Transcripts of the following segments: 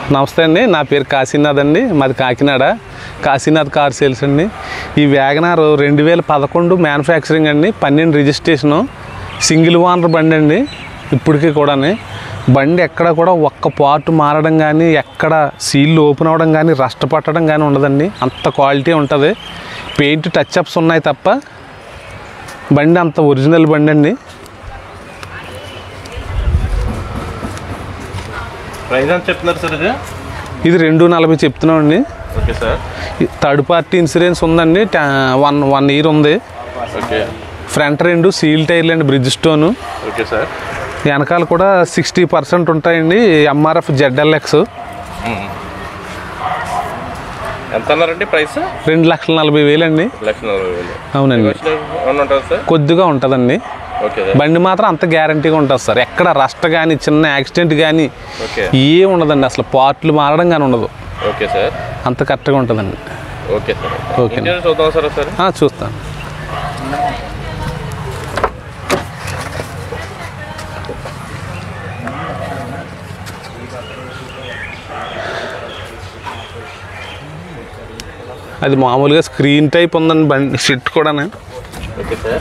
నమస్తే అండి నా పేరు కాశీనాథ్ అండి మాది కాకినాడ కాశీనాథ్ కార్ సేల్స్ అండి ఈ వ్యాగనార్ రెండు వేల పదకొండు మ్యానుఫ్యాక్చరింగ్ అండి పన్నెండు రిజిస్ట్రేషను సింగిల్ ఓనర్ బండి అండి ఇప్పటికీ కూడా బండి ఎక్కడ కూడా ఒక్క పార్ట్ మారడం కానీ ఎక్కడ సీల్ ఓపెన్ అవ్వడం కానీ రస్ట్ పట్టడం కానీ ఉండదండి అంత క్వాలిటీ ఉంటుంది పెయింట్ టచ్ అప్స్ ఉన్నాయి తప్ప బండి అంత ఒరిజినల్ బండి అండి ప్రైస్ ఎంత చెప్తున్నారు సార్ ఇది ఇది రెండు నలభై చెప్తున్నామండి okay sir third party insurance ఉందండి టా- వన్ వన్ ఇయర్ ఉంది ఓకే ఫ్రంట్ రెండు సీల్ టైర్లు అండి బ్రిడ్జ్ స్టోను ఓకే సార్ వెనకాల కూడా సిక్స్టీ పర్సెంట్ ఉంటాయండి ఎంఆర్ఎఫ్ జెడ్ఎల్ఎక్స్ ఎంత అన్నారండి ప్రైస్ రెండు లక్షల నలభై వేలండి లక్ష నలభై వేలు అవునండి ఏమన్నా ఉంటుంది సార్ కొద్దిగా ఉంటుందండి ఓకే సార్ బండి మాత్రం అంత గ్యారంటీగా ఉంటుంది సార్ ఎక్కడ రస్ట్ కానీ చిన్న యాక్సిడెంట్ కానీ ఓకే ఏ ఉండదండి అసలు పార్ట్లు మారడం కానీ ఉండదు ఓకే సార్ అంత కరెక్ట్గా ఉంటుందండి ఓకే సార్ ఓకే. ఇంకేం చూద్దాం సార్ ఒకసారి ఆ, చూస్తాను అది మామూలుగా స్క్రీన్ టైప్ ఉందండి బండి సిట్ కూడా ఓకే సార్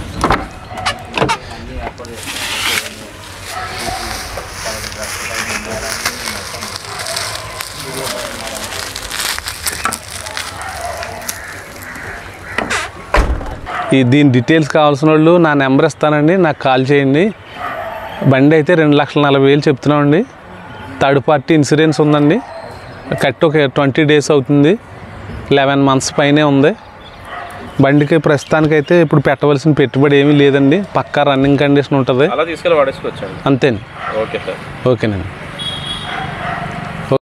ఈ దీని డీటెయిల్స్ కావాల్సిన వాళ్ళు నా నెంబర్ ఇస్తానండి నాకు కాల్ చేయండి బండి అయితే రెండు లక్షల నలభై వేలు చెప్తున్నామండి థర్డ్ పార్టీ ఇన్సూరెన్స్ ఉందండి కట్టి ఒక ట్వంటీ డేస్ అవుతుంది లెవెన్ మంత్స్ పైనే ఉంది బండికి ప్రస్తుతానికైతే ఇప్పుడు పెట్టవలసిన పెట్టుబడి ఏమీ లేదండి పక్కా రన్నింగ్ కండిషన్ ఉంటుంది అలా తీసుకెళ్ళి వాడేసుకోవచ్చండి అంతేండి ఓకే సార్ ఓకేనండి